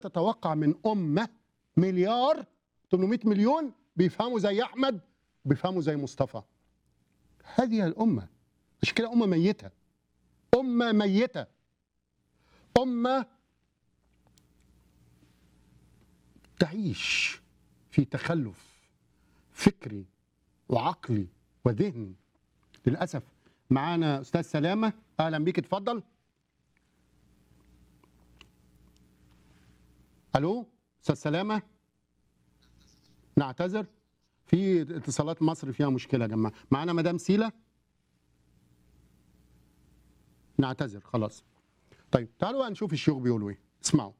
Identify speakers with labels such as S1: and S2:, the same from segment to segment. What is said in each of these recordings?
S1: تتوقع من أمة مليار 800 مليون بيفهموا زي أحمد بيفهموا زي مصطفى هذه هي الأمة عشان كده أمة ميتة أمة ميتة أمة تعيش في تخلف فكري وعقلي وذهني للأسف معانا أستاذ سلامة أهلا بيك اتفضل ألو أستاذ سلامة نعتذر في اتصالات مصر فيها مشكلة يا جماعة معانا مدام سيلة نعتذر خلاص طيب تعالوا بقى نشوف الشيوخ بيقولوا ايه اسمعوا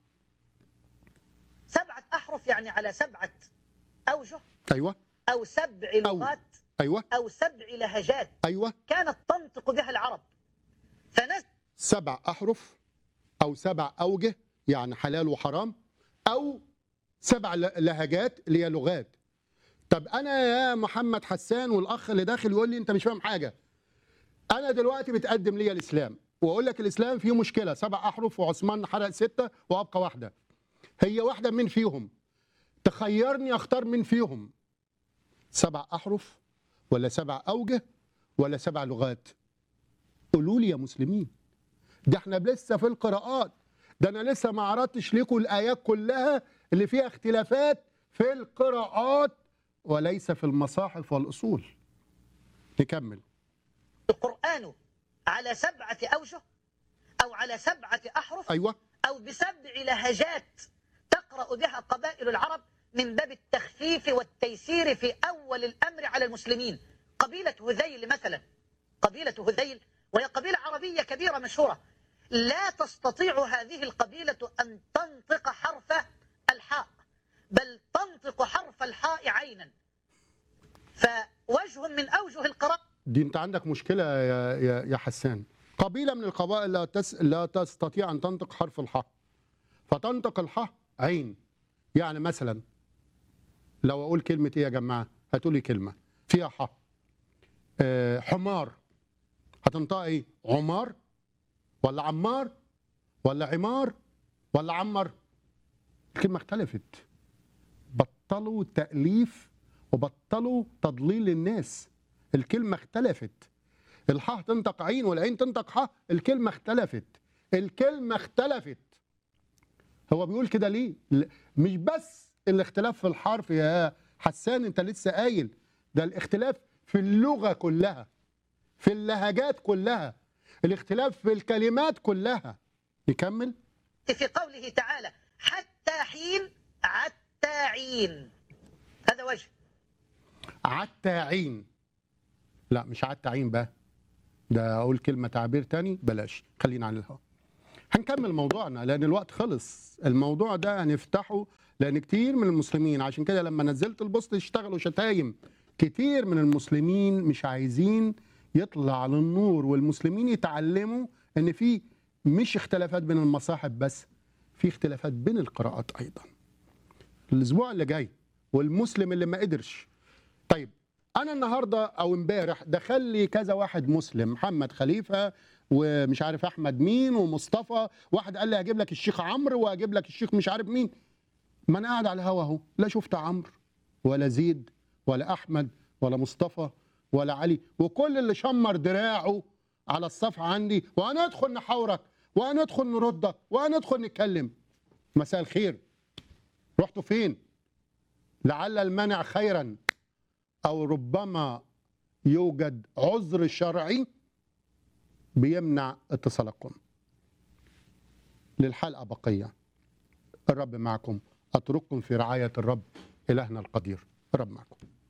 S2: سبعة أحرف يعني على سبعة أوجه
S1: ايوه
S2: أو سبع
S1: أو.
S2: لغات
S1: ايوه
S2: أو سبع لهجات
S1: ايوه
S2: كانت تنطق بها العرب فنزل
S1: سبع احرف او سبع اوجه يعني حلال وحرام او سبع ل- لهجات اللي هي لغات طب انا يا محمد حسان والاخ اللي داخل يقول لي انت مش فاهم حاجه انا دلوقتي بتقدم لي الاسلام واقول لك الاسلام فيه مشكله سبع احرف وعثمان حرق سته وابقى واحده هي واحده من فيهم تخيرني اختار من فيهم سبع احرف ولا سبع اوجه ولا سبع لغات قولوا لي يا مسلمين ده احنا لسه في القراءات ده انا لسه ما عرضتش لكم الايات كلها اللي فيها اختلافات في القراءات وليس في المصاحف والاصول نكمل
S2: القرآن على سبعة أوجه أو على سبعة أحرف
S1: ايوه
S2: أو بسبع لهجات تقرأ بها قبائل العرب من باب التخفيف والتيسير في أول الأمر على المسلمين قبيلة هذيل مثلا قبيلة هذيل وهي قبيلة عربية كبيرة مشهورة لا تستطيع هذه القبيلة أن تنطق حرف الحاء بل تنطق حرف الحاء عينا فوجه من أوجه القراءة
S1: دي انت عندك مشكله يا يا, يا حسان قبيله من القبائل لا تس لا تستطيع ان تنطق حرف الحاء فتنطق الحاء عين يعني مثلا لو اقول كلمه ايه يا جماعه هاتوا لي كلمه فيها حاء آه حمار هتنطقها ايه عمار ولا عمار ولا عمار ولا عمر الكلمه اختلفت بطلوا تاليف وبطلوا تضليل الناس الكلمه اختلفت الحاء تنطق عين والعين تنطق حاء الكلمه اختلفت الكلمه اختلفت هو بيقول كده ليه ل- مش بس الاختلاف في الحرف يا حسان انت لسه قايل ده الاختلاف في اللغه كلها في اللهجات كلها الاختلاف في الكلمات كلها نكمل
S2: في قوله تعالى حتى حين عتاعين هذا وجه
S1: عتاعين لا مش عتاعين بقى ده اقول كلمه تعبير تاني بلاش خلينا على الهواء هنكمل موضوعنا لان الوقت خلص الموضوع ده هنفتحه لان كتير من المسلمين عشان كده لما نزلت البوست اشتغلوا شتايم كتير من المسلمين مش عايزين يطلع للنور والمسلمين يتعلموا ان في مش اختلافات بين المصاحف بس في اختلافات بين القراءات ايضا الاسبوع اللي جاي والمسلم اللي ما قدرش طيب انا النهارده او امبارح دخل لي كذا واحد مسلم محمد خليفه ومش عارف احمد مين ومصطفى واحد قال لي هجيب لك الشيخ عمرو وهجيب لك الشيخ مش عارف مين ما انا قاعد على الهوا اهو لا شفت عمرو ولا زيد ولا احمد ولا مصطفى ولا علي وكل اللي شمر دراعه على الصفحه عندي وهندخل نحاورك وهندخل نردك وهندخل نتكلم مساء الخير رحتوا فين لعل المنع خيرا او ربما يوجد عذر شرعي بيمنع اتصالكم للحلقه بقيه الرب معكم اترككم في رعايه الرب الهنا القدير الرب معكم